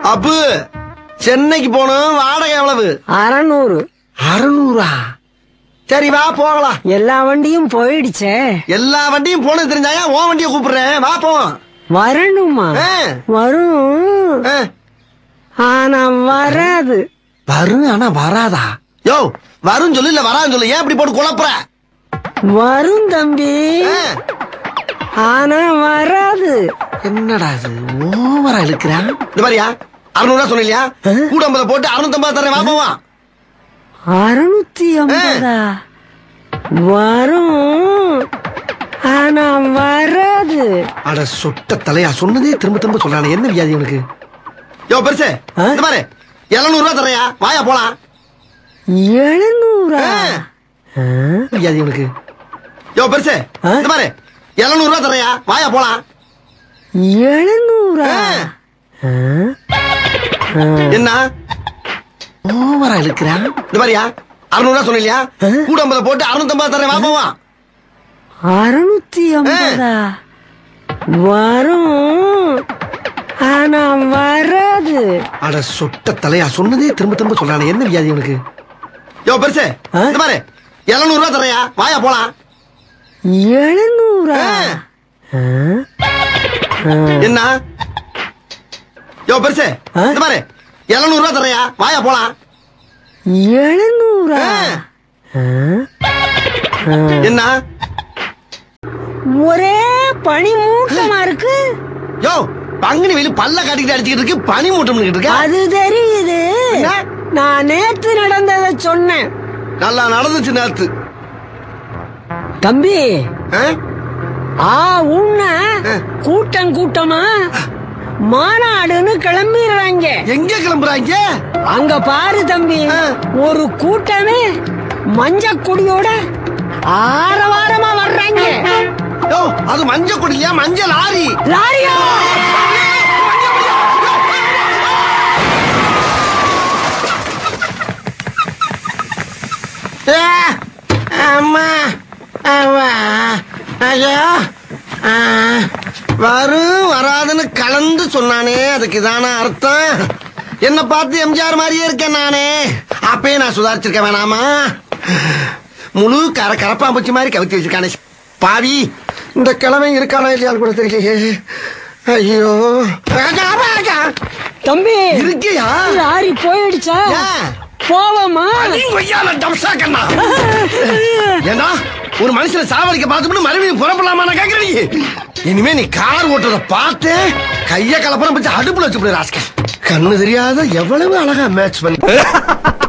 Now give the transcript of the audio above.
அப்பு சென்னைக்கு போகணும் வாடகை எவ்வளவு அறநூறு அறுநூறா சரி வா போகலாம் எல்லா வண்டியும் போயிடுச்சே எல்லா வண்டியும் போனது தெரிஞ்சாயா உன் வண்டியை கூப்பிடுறேன் வா போவோம் வரணுமா ஆ. வரும் ஆ. ஆனா வராது வரும் ஆனா வராதா யோ வரும் சொல்லு இல்ல வரான்னு சொல்லு ஏன் இப்படி போட்டு குழப்புற வரும் தம்பி ஆ. ஆனா வராது என்னடா இது ஓவரா இழுக்கிறான் இந்த மாதிரியா அறுநூறுவா சொன்னீங்களா கூட ஐம்பது போட்டு அறுநூத்தம்பது தரேன் வா போவான் அறுநூத்தி ஐம்பதா வரும் ஆனா வராது அட சொட்ட தலையா சொன்னதே திரும்ப திரும்ப சொல்றானே என்ன வியாதி உனக்கு யோ பெருசு ஆ? இந்த மாதிரி எழுநூறு ரூபா தரையா வாயா போலாம் எழுநூறா ஆ. ஆ? வியாதி உனக்கு யோ பெருசு ஆ? இந்த மாதிரி எழுநூறு ரூபா தரையா வாயா போலாம் எழுநூறா ஆ. ஆ? என்ன ஓவரா இழுக்கிறான் இந்த மாதிரியா அறுநூறு ரூபா சொன்னீங்களா ஆ? கூட ஐம்பது போட்டு அறுநூத்தம்பது தரேன் வா போவான் அறுநூத்தி ஐம்பதா வரும் ஆனா வராது அட சொட்ட தலையா சொன்னதே திரும்ப திரும்ப சொல்றானே என்ன வியாதி உனக்கு யோ பெருசு ஆ? இந்த மாதிரி எழுநூறு ரூபா தரையா வாயா போலாம் எழுநூறா ஆ. ஆ? என்ன யோ பெருசு ஆ? இந்த மாதிரி எழுநூறு ரூபா தரையா வாயா போலாம் எழுநூறா ஆ. ஆ? என்ன ஒரே பனி மூட்டமா இருக்கு யோ பங்குனி வெயில் பல்ல காட்டிக்கிட்டு அடிச்சுக்கிட்டு இருக்கு பனி மூட்டம் இருக்க அது தெரியுது என்ன? நான் நேத்து நடந்தத சொன்னேன் நல்லா நடந்துச்சு நேத்து தம்பி ஆ? ஆ உன்ன ஆ. கூட்டம் கூட்டமா மாநாடுன்னு கிளம்பிடுறாங்க எங்க கிளம்புறாங்க அங்க பாரு தம்பி ஆ. ஒரு கூட்டமே மஞ்ச கொடியோட ஆரவாரமா வர்றாங்க யோ அது மஞ்ச கொடியா மஞ்ச லாரி லாரியா ஏ, அம்மா அம்மா ஐயோ ஆ, வரும் வராதுன்னு கலந்து சொன்னானே அதுக்கு இதான அர்த்தம் என்ன பார்த்து எம்ஜிஆர் மாதிரியே இருக்கேன் நானே அப்பயே நான் சுதாரிச்சிருக்க வேணாமா முழு கர கரப்பாம்பூச்சி மாதிரி கவித்து வச்சிருக்கானே பாவி இந்த கிழமை இருக்கானா இல்லையான்னு கூட தெரியலையே ஐயோ ராஜா, ராஜா. தம்பி இருக்கியா லாரி போயிடுச்சா ஏன்? போவோமா நீ கொய்யால டம்சா கண்ணா ஏண்டா ஒரு மனுஷனை சாவடிக்க பார்த்துட்டு மறுபடியும் புறப்படலாமா நான் கேக்குறேன் நீ இனிமே நீ கார் ஓட்டுறத பார்த்து கைய கலப்படம் வச்சு அடுப்புல வச்சு ராஸ்கல் கண்ணு தெரியாத எவ்வளவு அழகா மேட்ச் பண்ணி